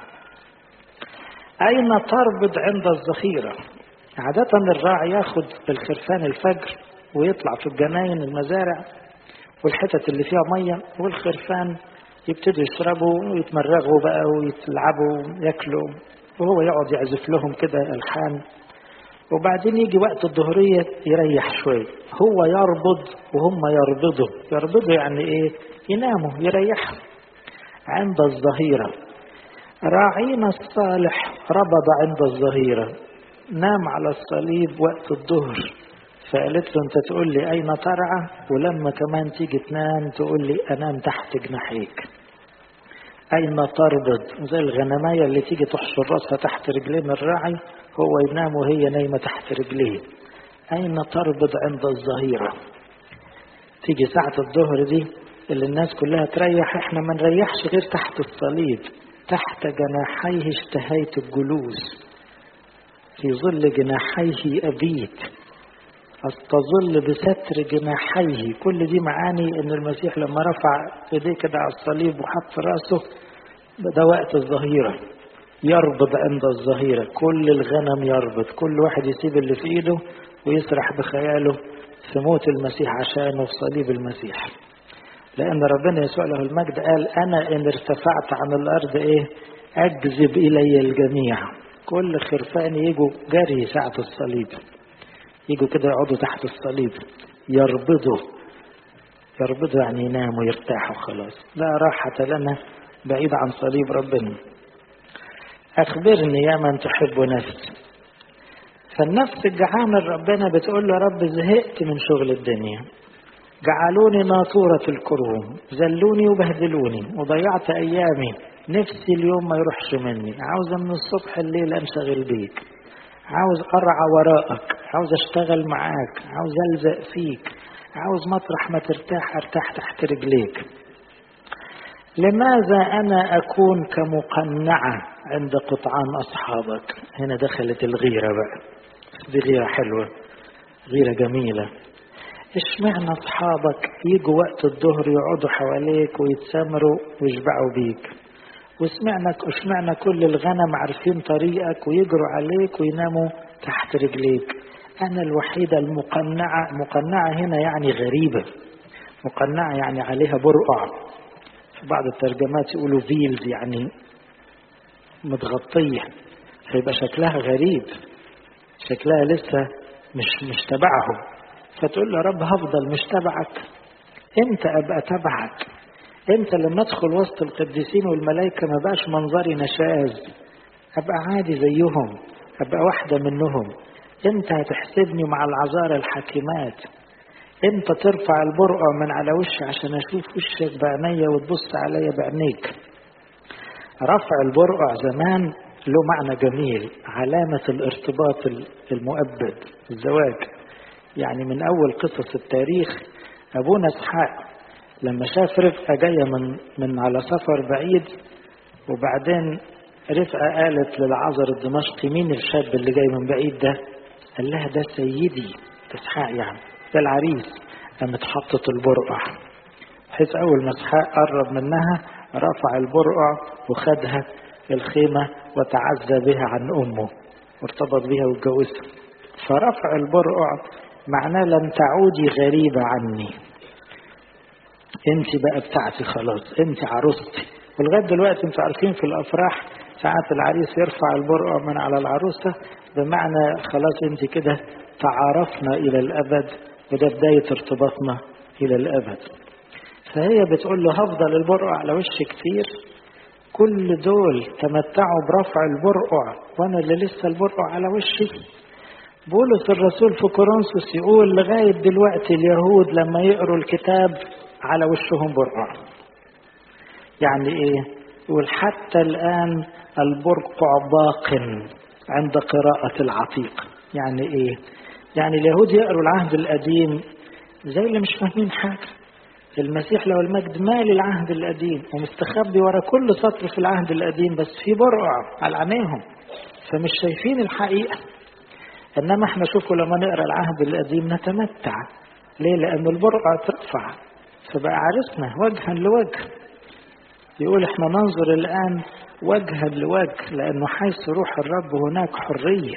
أين تربض عند الذخيرة عادة الراعي ياخد الخرفان الفجر ويطلع في الجناين المزارع والحتت اللي فيها مية والخرفان يبتدوا يشربوا ويتمرغوا بقى ويتلعبوا وياكلوا وهو يقعد يعزف لهم كده ألحان وبعدين يجي وقت الظهرية يريح شوية هو يربض وهم يربضوا يربضوا يعني ايه يناموا يريحوا عند الظهيرة راعينا الصالح ربض عند الظهيرة نام على الصليب وقت الظهر فقالت له انت تقول لي اين ترعى ولما كمان تيجي تنام تقول لي انام تحت جناحيك اين تربض زي الغنمايه اللي تيجي تحشر راسها تحت رجلين الراعي هو ينام وهي نايمه تحت رجليه اين تربض عند الظهيره تيجي ساعه الظهر دي اللي الناس كلها تريح احنا ما نريحش غير تحت الصليب تحت جناحيه اشتهيت الجلوس في ظل جناحيه أبيت أستظل بستر جناحيه كل دي معاني أن المسيح لما رفع إيديه كده على الصليب وحط رأسه ده وقت الظهيرة يربض عند الظهيرة كل الغنم يربض كل واحد يسيب اللي في إيده ويسرح بخياله في موت المسيح عشانه في صليب المسيح لأن ربنا يسوع له المجد قال أنا إن ارتفعت عن الأرض إيه أجذب إلي الجميع كل خرفان يجوا جري ساعة الصليب يجوا كده يقعدوا تحت الصليب يربضوا يربضوا يعني يناموا يرتاحوا خلاص لا راحة لنا بعيد عن صليب ربنا أخبرني يا من تحب نفسي فالنفس الجعانة ربنا بتقول له رب زهقت من شغل الدنيا جعلوني ناطورة الكروم زلوني وبهدلوني وضيعت أيامي نفسي اليوم ما يروحش مني عاوز من الصبح الليل أنشغل بيك عاوز أرعى وراءك عاوز أشتغل معاك عاوز ألزق فيك عاوز مطرح ما ترتاح أرتاح تحت رجليك لماذا أنا أكون كمقنعة عند قطعان أصحابك هنا دخلت الغيرة بقى دي غيرة حلوة غيرة جميلة اشمعنى أصحابك يجوا وقت الظهر يقعدوا حواليك ويتسامروا ويشبعوا بيك وسمعنا اشمعنى كل الغنم عارفين طريقك ويجروا عليك ويناموا تحت رجليك أنا الوحيدة المقنعة مقنعة هنا يعني غريبة مقنعة يعني عليها برقع في بعض الترجمات يقولوا فيلز يعني متغطية فيبقى شكلها غريب شكلها لسه مش مش تبعهم فتقول له رب هفضل مش تبعك امتى ابقى تبعك امتى لما ادخل وسط القديسين والملائكه ما بقاش منظري نشاز ابقى عادي زيهم ابقى واحده منهم امتى هتحسبني مع العذارى الحاكمات امتى ترفع البرقع من على وشي عشان اشوف وشك بعينيا وتبص عليا بعينيك رفع البرقع زمان له معنى جميل علامة الارتباط المؤبد الزواج يعني من أول قصص التاريخ أبونا إسحاق لما شاف رفقة جاية من من على سفر بعيد وبعدين رفقة قالت للعذر الدمشقي مين الشاب اللي جاي من بعيد ده؟ قال لها ده سيدي إسحاق يعني ده العريس قامت حطت البرقع بحيث أول ما إسحاق قرب منها رفع البرقع وخدها الخيمة وتعزى بها عن أمه وارتبط بها واتجوزها فرفع البرقع معناه لن تعودي غريبة عني انت بقى بتاعتي خلاص انت عروستي ولغاية دلوقتي انتوا عارفين في الأفراح ساعات العريس يرفع البرقع من على العروسة بمعنى خلاص انت كده تعارفنا إلى الأبد وده بداية ارتباطنا إلى الأبد فهي بتقول له هفضل البرقع على وش كتير كل دول تمتعوا برفع البرقع وانا اللي لسه البرقع على وشي بولس الرسول في كورنثوس يقول لغايه دلوقتي اليهود لما يقروا الكتاب على وشهم برقع يعني ايه يقول حتى الان البرقع باق عند قراءة العتيق يعني ايه يعني اليهود يقروا العهد القديم زي اللي مش فاهمين حاجه المسيح له المجد مال العهد القديم ومستخبي ورا كل سطر في العهد القديم بس في برقع على عينيهم فمش شايفين الحقيقة إنما احنا شوفوا لما نقرأ العهد القديم نتمتع ليه؟ لأن البرقع ترفع فبقى عرسنا وجها لوجه يقول احنا ننظر الآن وجها لوجه لأنه حيث روح الرب هناك حرية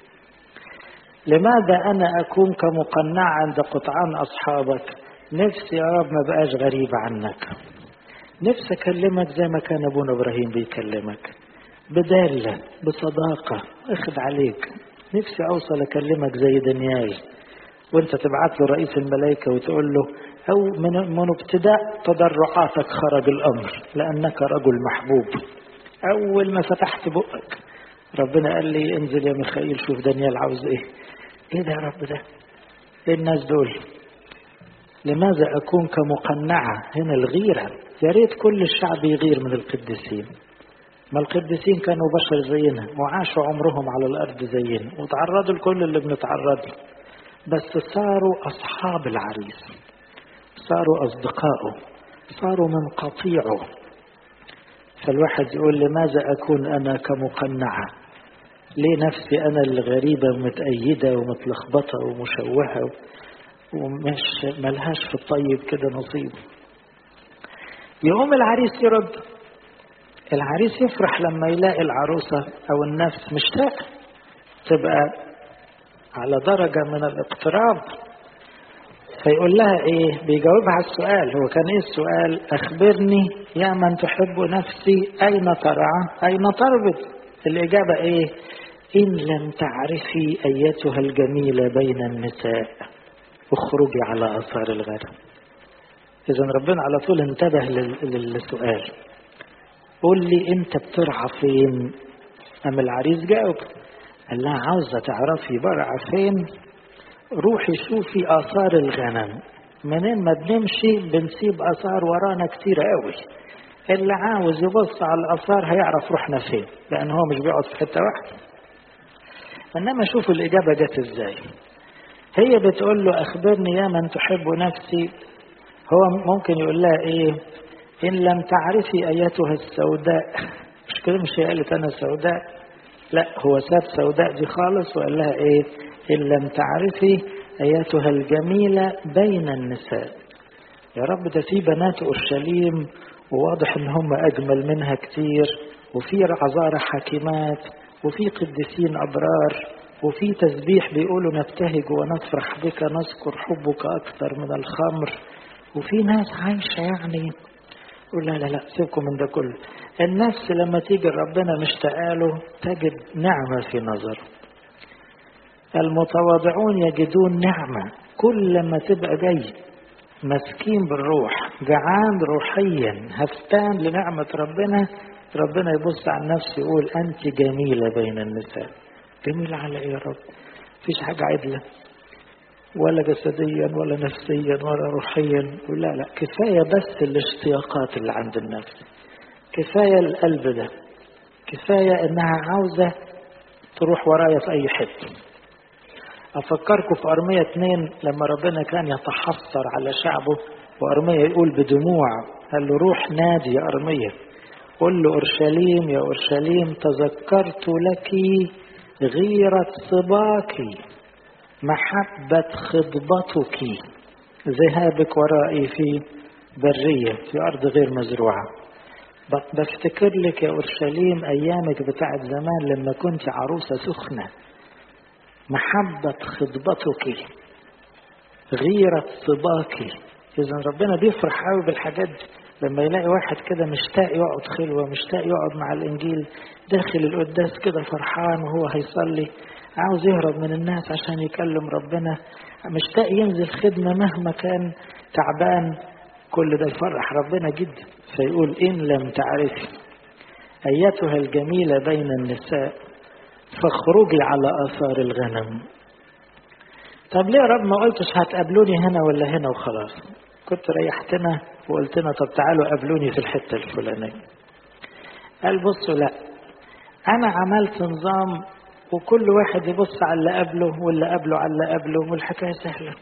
لماذا أنا أكون كمقنع عند قطعان أصحابك نفسي يا رب ما بقاش غريب عنك نفسي أكلمك زي ما كان أبونا إبراهيم بيكلمك بدالة بصداقة اخد عليك نفسي أوصل أكلمك زي دانيال وانت تبعت له رئيس الملائكة وتقول له أو من, من ابتداء تضرعاتك خرج الأمر لأنك رجل محبوب أول ما فتحت بقك ربنا قال لي انزل يا ميخائيل شوف دانيال عاوز ايه ايه ده يا رب ده ايه الناس دول لماذا أكون كمقنعة هنا الغيرة يا ريت كل الشعب يغير من القديسين ما القديسين كانوا بشر زينا وعاشوا عمرهم على الأرض زينا وتعرضوا لكل اللي بنتعرض له بس صاروا أصحاب العريس صاروا أصدقائه صاروا من قطيعه فالواحد يقول لماذا أكون أنا كمقنعة ليه نفسي أنا الغريبة ومتأيدة ومتلخبطة ومشوهة ومش ملهاش في الطيب كده نصيب يقوم العريس يرد العريس يفرح لما يلاقي العروسة أو النفس مشتاقة تبقى على درجة من الاقتراب فيقول لها ايه بيجاوبها على السؤال هو كان ايه السؤال اخبرني يا من تحب نفسي اين ترعى اين تربط الاجابة ايه ان لم تعرفي ايتها الجميلة بين النساء اخرجي على اثار الغنم اذا ربنا على طول انتبه للسؤال قول لي انت بترعى فين ام العريس جاوب قال لها عاوزة تعرفي برعى فين روحي شوفي آثار الغنم منين ما بنمشي بنسيب آثار ورانا كتير قوي اللي عاوز يبص على الآثار هيعرف روحنا فين لأن هو مش بيقعد في حتة واحدة إنما شوفوا الإجابة جت إزاي هي بتقول له أخبرني يا من تحب نفسي هو ممكن يقول لها إيه إن لم تعرفي أيتها السوداء مش كده مش هي قالت أنا سوداء لا هو ساب سوداء دي خالص وقال لها إيه إن لم تعرفي أيتها الجميلة بين النساء يا رب ده في بنات أورشليم وواضح إن هم أجمل منها كتير وفي عذارى حكيمات وفي قديسين أبرار وفي تسبيح بيقولوا نبتهج ونفرح بك نذكر حبك أكثر من الخمر وفي ناس عايشة يعني يقول لا لا لا سيبكم من ده كله النفس لما تيجي ربنا مشتاقه له تجد نعمة في نظره المتواضعون يجدون نعمة كل ما تبقى جاي مسكين بالروح جعان روحيا هفتان لنعمة ربنا ربنا يبص على النفس يقول أنت جميلة بين النساء جميلة على إيه يا رب فيش حاجة عدلة ولا جسديا ولا نفسيا ولا روحيا لا لا كفاية بس الاشتياقات اللي عند النفس كفاية القلب ده كفاية انها عاوزة تروح ورايا في اي حتة افكركم في ارمية اتنين لما ربنا كان يتحسر على شعبه وارمية يقول بدموع قال له روح نادي يا ارمية قل له اورشليم يا اورشليم تذكرت لك غيرة صباك محبة خطبتك ذهابك ورائي في برية في أرض غير مزروعة بفتكر لك يا أورشليم أيامك بتاعت زمان لما كنت عروسة سخنة محبة خطبتك غيرة صباك إذا ربنا بيفرح قوي بالحاجات دي لما يلاقي واحد كده مشتاق يقعد خلوة مشتاق يقعد مع الإنجيل داخل القداس كده فرحان وهو هيصلي عاوز يهرب من الناس عشان يكلم ربنا مشتاق ينزل خدمة مهما كان تعبان كل ده يفرح ربنا جدا فيقول إن لم تعرفي أيتها الجميلة بين النساء فاخرجي على آثار الغنم طب ليه يا رب ما قلتش هتقابلوني هنا ولا هنا وخلاص كنت ريحتنا وقلت لنا طب تعالوا قابلوني في الحتة الفلانية قال بصوا لا أنا عملت نظام وكل واحد يبص على اللي قبله واللي قبله على اللي قبله والحكاية سهلة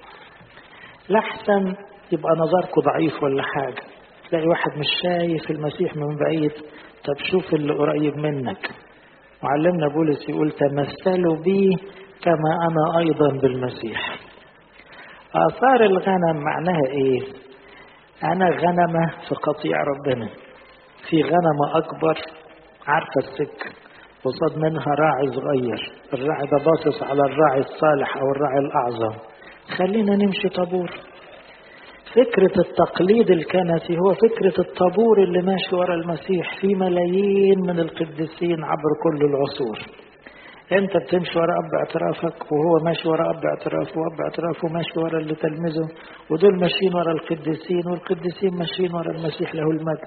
لحسن يبقى نظركم ضعيف ولا حاجة تلاقي واحد مش شايف المسيح من بعيد طب شوف اللي قريب منك وعلمنا بولس يقول تمثلوا بي كما أنا أيضا بالمسيح آثار الغنم معناها إيه أنا غنمة في قطيع ربنا في غنمة أكبر عارفة السكة قصاد منها راعي صغير الراعي ده باصص على الراعي الصالح أو الراعي الأعظم خلينا نمشي طابور فكرة التقليد الكنسي هو فكرة الطابور اللي ماشي ورا المسيح في ملايين من القديسين عبر كل العصور انت بتمشي ورا اب اعترافك وهو ماشي ورا اب اعترافه واب اعترافه ماشي ورا اللي تلمذه ودول ماشيين ورا القديسين والقديسين ماشيين ورا المسيح له المجد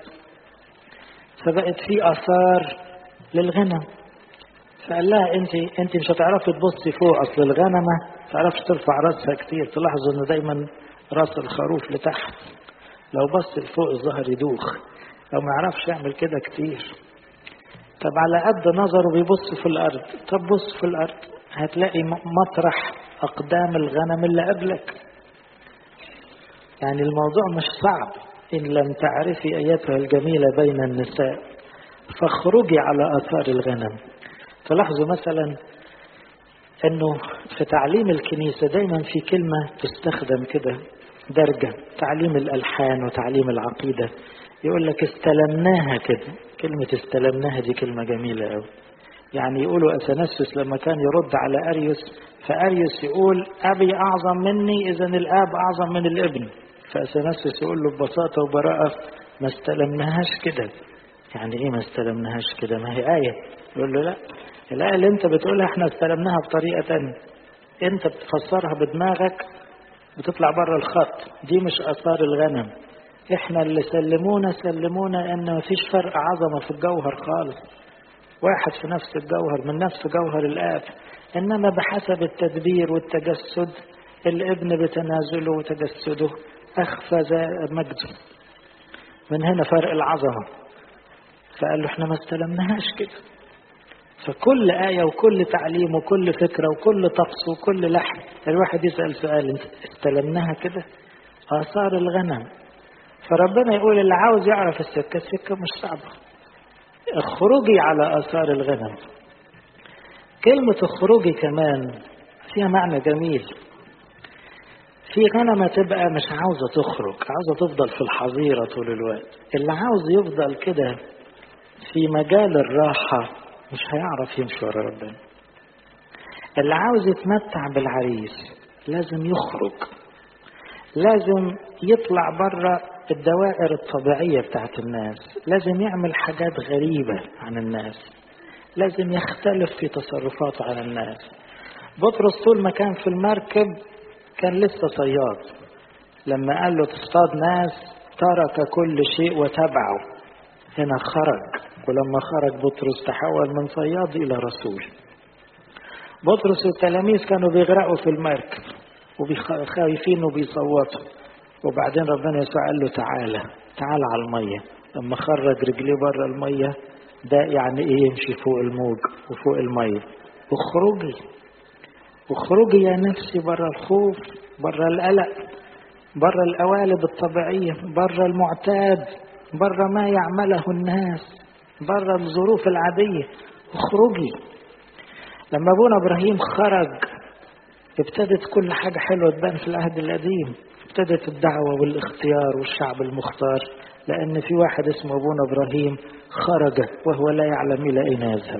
فبقت في اثار للغنم فقال لها انت انت مش هتعرفي تبصي فوق اصل الغنمه ما تعرفش ترفع راسها كتير تلاحظوا ان دايما راس الخروف لتحت لو بص لفوق الظهر يدوخ لو ما يعرفش يعمل كده كتير طب على قد نظره بيبص في الارض طب بص في الارض هتلاقي مطرح اقدام الغنم اللي قبلك يعني الموضوع مش صعب ان لم تعرفي ايتها الجميله بين النساء فاخرجي على آثار الغنم تلاحظوا مثلا انه في تعليم الكنيسة دايما في كلمة تستخدم كده درجة تعليم الألحان وتعليم العقيدة يقول لك استلمناها كده كلمة استلمناها دي كلمة جميلة قوي يعني يقولوا أثناسوس لما كان يرد على أريوس فأريوس يقول أبي أعظم مني إذا الآب أعظم من الابن فأثناسوس يقول له ببساطة وبراءة ما استلمناهاش كده يعني إيه ما استلمناهاش كده ما هي آية يقول له لا الآية اللي أنت بتقولها إحنا استلمناها بطريقة تانية أنت بتفسرها بدماغك بتطلع بره الخط دي مش آثار الغنم إحنا اللي سلمونا سلمونا إن مفيش فرق عظمة في الجوهر خالص واحد في نفس الجوهر من نفس جوهر الآب إنما بحسب التدبير والتجسد الابن بتنازله وتجسده أخفى مجده من هنا فرق العظمة فقال له احنا ما استلمناهاش كده فكل آية وكل تعليم وكل فكرة وكل طقس وكل لحن الواحد يسأل سؤال استلمناها كده آثار الغنم فربنا يقول اللي عاوز يعرف السكة السكة مش صعبة اخرجي على آثار الغنم كلمة اخرجي كمان فيها معنى جميل في غنمة تبقى مش عاوزة تخرج عاوزة تفضل في الحظيرة طول الوقت اللي عاوز يفضل كده في مجال الراحة مش هيعرف يمشي ورا ربنا اللي عاوز يتمتع بالعريس لازم يخرج لازم يطلع بره الدوائر الطبيعية بتاعت الناس لازم يعمل حاجات غريبة عن الناس لازم يختلف في تصرفاته عن الناس بطرس طول ما كان في المركب كان لسه صياد لما قال له تصطاد ناس ترك كل شيء وتبعه هنا خرج ولما خرج بطرس تحول من صياد إلى رسول بطرس والتلاميذ كانوا بيغرقوا في المركب وخايفين وبيصوتوا وبعدين ربنا يسوع قال له تعالى تعالى على المية لما خرج رجليه بره المية ده يعني ايه يمشي فوق الموج وفوق المية اخرجي اخرجي يا نفسي بره الخوف بره القلق بره القوالب الطبيعية بره المعتاد بره ما يعمله الناس بره الظروف العادية اخرجي لما ابونا ابراهيم خرج ابتدت كل حاجة حلوة تبان في العهد القديم ابتدت الدعوة والاختيار والشعب المختار لأن في واحد اسمه أبونا إبراهيم خرج وهو لا يعلم إلى أين يذهب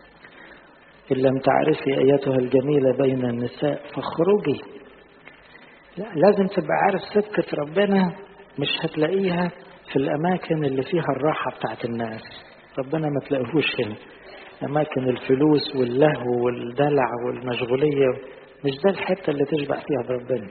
إن لم تعرفي أيتها الجميلة بين النساء فاخرجي لا لازم تبقى عارف سكة ربنا مش هتلاقيها في الأماكن اللي فيها الراحة بتاعت الناس ربنا ما تلاقيهوش هنا أماكن الفلوس واللهو والدلع والمشغولية مش ده الحتة اللي تشبع فيها بربنا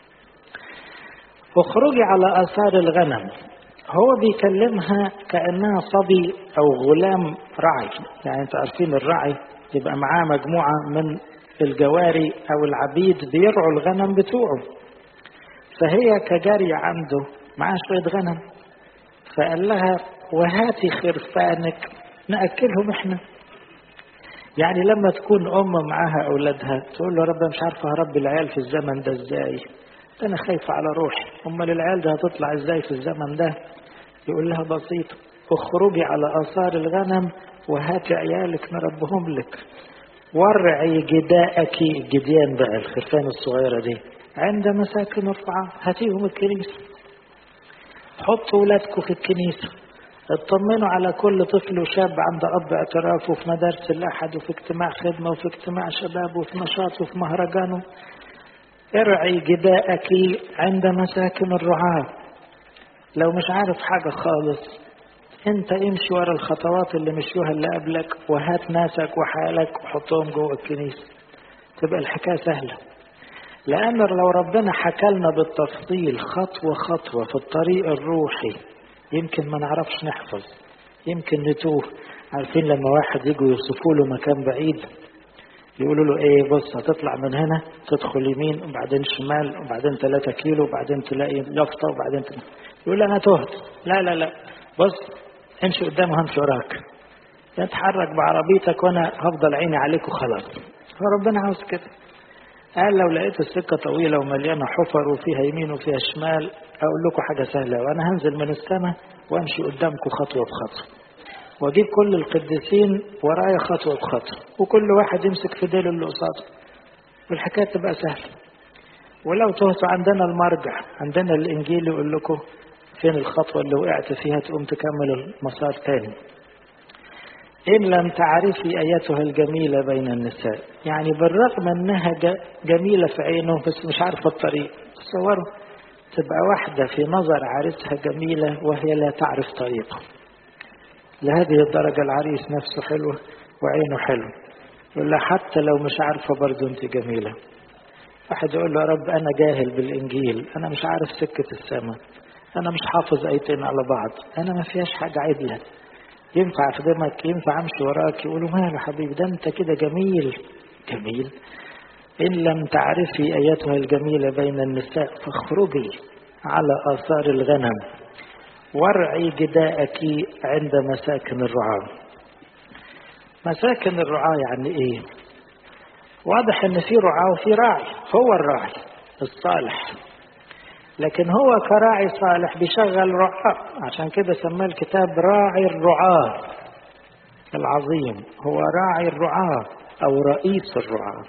اخرجي على آثار الغنم هو بيكلمها كأنها صبي أو غلام رعي يعني انتوا عارفين الرعي يبقى معاه مجموعة من الجواري أو العبيد بيرعوا الغنم بتوعه فهي كجارية عنده معاه شوية غنم فقال لها وهاتي خرفانك نأكلهم احنا يعني لما تكون أم معاها أولادها تقول له رب مش عارفة هربي العيال في الزمن ده ازاي أنا خايفة على روحي أمال العيال ده هتطلع ازاي في الزمن ده يقول لها بسيطة اخرجي على آثار الغنم وهاتي عيالك نربهم لك ورعي جداءك الجديان بقى الخرفان الصغيرة دي عند مساكن الرعاة هاتيهم الكنيسة حطوا ولادكم في الكنيسة اطمنوا على كل طفل وشاب عند أب اعترافه في مدارس الأحد وفي اجتماع خدمة وفي اجتماع شباب وفي نشاط وفي مهرجانه ارعي جداءك عند مساكن الرعاة لو مش عارف حاجة خالص انت امشي ورا الخطوات اللي مشيوها اللي قبلك وهات ناسك وحالك وحطهم جوه الكنيسة تبقى الحكاية سهلة لأن لو ربنا حكى لنا بالتفصيل خطوة خطوة في الطريق الروحي يمكن ما نعرفش نحفظ يمكن نتوه عارفين لما واحد يجوا يوصفوا له مكان بعيد يقولوا له ايه بص هتطلع من هنا تدخل يمين وبعدين شمال وبعدين 3 كيلو وبعدين تلاقي يافطه وبعدين تلاقي. يقول انا تهت لا لا لا بص امشي قدام وهمشي وراك اتحرك بعربيتك وانا هفضل عيني عليك وخلاص فربنا عاوز كده قال لو لقيت السكة طويلة ومليانة حفر وفيها يمين وفيها شمال أقول لكم حاجة سهلة وأنا هنزل من السماء وأمشي قدامكم خطوة بخطوة واجيب كل القديسين ورايا خطوة بخطوة وكل واحد يمسك في ديله اللي قصاده والحكاية تبقى سهلة ولو تهتوا عندنا المرجع عندنا الإنجيل يقول لكم فين الخطوة اللي وقعت فيها تقوم تكمل المسار تاني إن لم تعرفي أيتها الجميلة بين النساء يعني بالرغم أنها جميلة في عينه بس مش عارفة الطريق تصوروا تبقى واحدة في نظر عريسها جميلة وهي لا تعرف طريقه لهذه الدرجة العريس نفسه حلو وعينه حلو يقول لها حتى لو مش عارفة برضه أنت جميلة واحد يقول له يا رب أنا جاهل بالإنجيل أنا مش عارف سكة السماء أنا مش حافظ آيتين على بعض أنا ما فيهاش حاجة عدلة ينفع أخدمك ينفع أمشي وراك يقولوا ماله حبيبي ده أنت كده جميل جميل إن لم تعرفي أيتها الجميلة بين النساء فاخرجي على آثار الغنم وارعي جداءك عند مساكن الرعاة مساكن الرعاة يعني إيه واضح ان في رعاة وفي راعي هو الراعي الصالح لكن هو كراعي صالح بيشغل رعاة عشان كده سماه الكتاب راعي الرعاة العظيم هو راعي الرعاة او رئيس الرعاة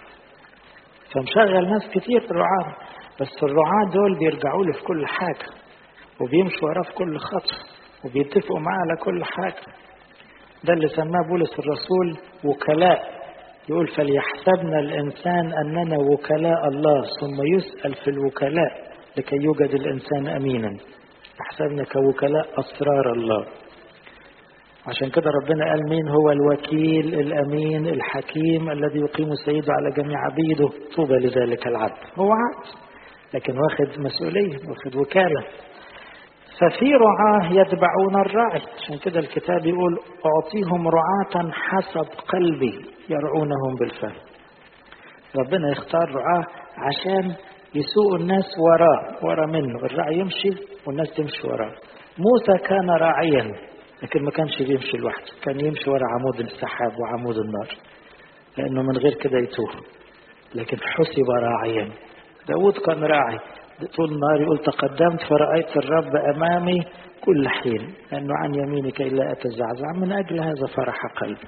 فمشغل ناس كتير في الرعاة بس الرعاة دول بيرجعوا له في كل حاجة وبيمشوا وراه في كل خطوة وبيتفقوا معاه على كل حاجة ده اللي سماه بولس الرسول وكلاء يقول فليحسبنا الإنسان أننا وكلاء الله ثم يسأل في الوكلاء لكي يوجد الإنسان أمينا احسبنا كوكلاء أسرار الله عشان كده ربنا قال مين هو الوكيل الأمين الحكيم الذي يقيم سيده على جميع عبيده طوبى لذلك العبد هو عبد لكن واخد مسؤولية واخد وكالة ففي رعاة يتبعون الراعي عشان كده الكتاب يقول أعطيهم رعاة حسب قلبي يرعونهم بالفهم ربنا يختار رعاة عشان يسوق الناس وراه ورا منه الراعي يمشي والناس تمشي وراه موسى كان راعيا لكن ما كانش بيمشي لوحده كان يمشي ورا عمود السحاب وعمود النار لأنه من غير كده يتوه لكن حسب راعيا داود كان راعي طول النهار يقول تقدمت فرأيت الرب أمامي كل حين لأنه عن يمينك إلا أتزعزع من أجل هذا فرح قلبي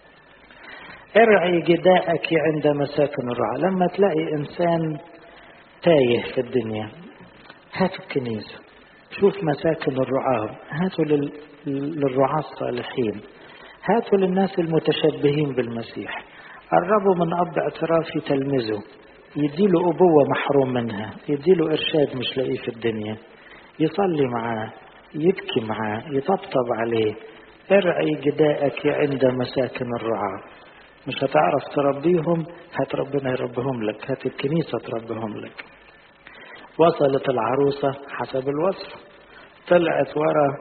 ارعي جداءك عند مساكن الرعاة لما تلاقي إنسان تايه في الدنيا هاتوا الكنيسة شوف مساكن الرعاة هاتوا لل... للرعاة الصالحين هاتوا للناس المتشبهين بالمسيح قربوا من أب اعترافي تلمذه يديله أبوة محروم منها يديله إرشاد مش لاقيه في الدنيا يصلي معاه يبكي معاه يطبطب عليه ارعي جداءك عند مساكن الرعاة مش هتعرف تربيهم هات ربنا يربهم لك هات الكنيسة تربهم لك وصلت العروسة حسب الوصف طلعت ورا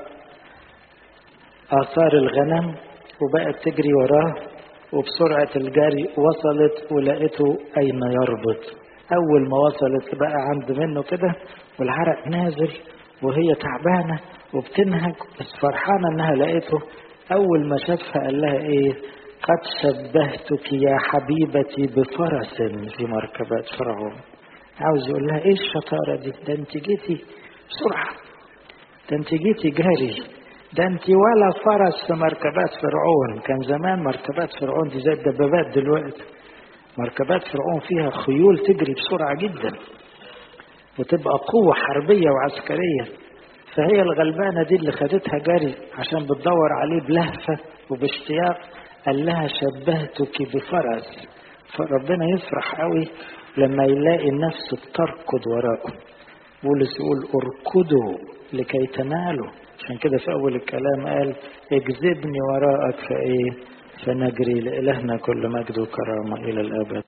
آثار الغنم وبقت تجري وراه وبسرعة الجري وصلت ولقيته أين يربط أول ما وصلت بقى عند منه كده والعرق نازل وهي تعبانة وبتنهج بس فرحانة إنها لقيته أول ما شافها قال لها إيه قد شبهتك يا حبيبتي بفرس في مركبات فرعون عاوز يقول لها ايه الشطارة دي ده انت جيتي بسرعة ده انت جيتي جري ده انت ولا فرس في مركبات فرعون كان زمان مركبات فرعون دي زي الدبابات دلوقتي مركبات فرعون فيها خيول تجري بسرعة جدا وتبقى قوة حربية وعسكرية فهي الغلبانة دي اللي خدتها جري عشان بتدور عليه بلهفة وباشتياق قال لها شبهتك بفرس فربنا يفرح قوي لما يلاقي النفس بتركض وراءه بولس يقول اركضوا لكي تنالوا عشان كده في أول الكلام قال اجذبني وراءك فإيه فنجري لإلهنا كل مجد وكرامة إلى الأبد